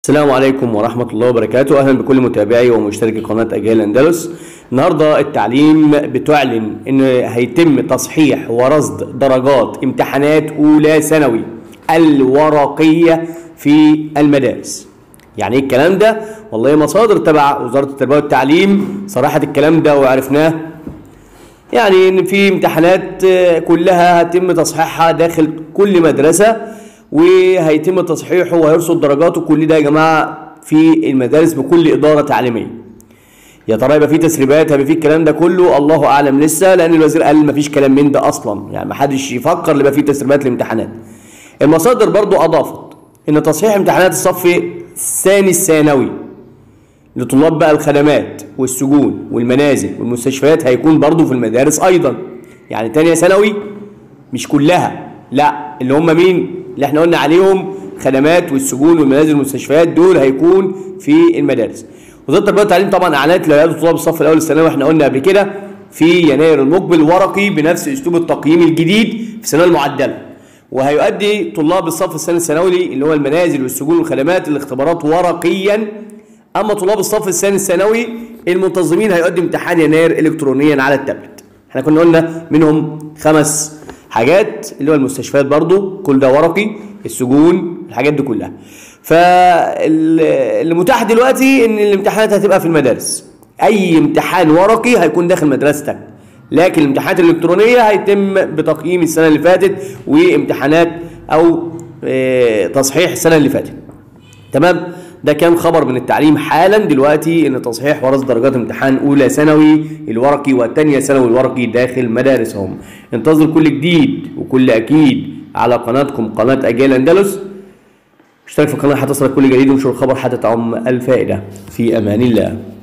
السلام عليكم ورحمة الله وبركاته أهلا بكل متابعي ومشتركي قناة أجيال أندلس النهاردة التعليم بتعلن إن هيتم تصحيح ورصد درجات امتحانات أولى ثانوي الورقية في المدارس يعني ايه الكلام ده؟ والله مصادر تبع وزارة التربية والتعليم صراحة الكلام ده وعرفناه يعني ان في امتحانات آه، كلها هيتم تصحيحها داخل كل مدرسه وهيتم تصحيحه وهيرصد درجاته كل ده يا جماعه في المدارس بكل اداره تعليميه. يا ترى يبقى في تسريبات هيبقى في الكلام ده كله الله اعلم لسه لان الوزير قال مفيش كلام من ده اصلا يعني محدش يفكر يبقى في تسريبات للامتحانات. المصادر برضو اضافت ان تصحيح امتحانات الصف الثاني الثانوي لطلاب بقى الخدمات والسجون والمنازل والمستشفيات هيكون برضو في المدارس ايضا يعني تانية ثانوي مش كلها لا اللي هم مين اللي احنا قلنا عليهم خدمات والسجون والمنازل والمستشفيات دول هيكون في المدارس وزاره التربيه والتعليم طبعا اعلنت لولايات طلاب الصف الاول الثانوي احنا قلنا قبل كده في يناير المقبل ورقي بنفس اسلوب التقييم الجديد في الثانويه المعدله وهيؤدي طلاب الصف الثاني الثانوي اللي هو المنازل والسجون والخدمات الاختبارات ورقيا اما طلاب الصف الثاني الثانوي المنتظمين هيقدم امتحان يناير الكترونيا على التابلت احنا كنا قلنا منهم خمس حاجات اللي هو المستشفيات برضو كل ده ورقي السجون الحاجات دي كلها فالمتاح دلوقتي ان الامتحانات هتبقى في المدارس اي امتحان ورقي هيكون داخل مدرستك لكن الامتحانات الالكترونيه هيتم بتقييم السنه اللي فاتت وامتحانات او اه تصحيح السنه اللي فاتت تمام ده كان خبر من التعليم حالا دلوقتي ان تصحيح ورصد درجات امتحان اولى ثانوي الورقي والثانيه ثانوي الورقي داخل مدارسهم انتظر كل جديد وكل اكيد على قناتكم قناه اجيال اندلس اشترك في القناه هتصلك كل جديد وانشر الخبر حتى تعم الفائده في امان الله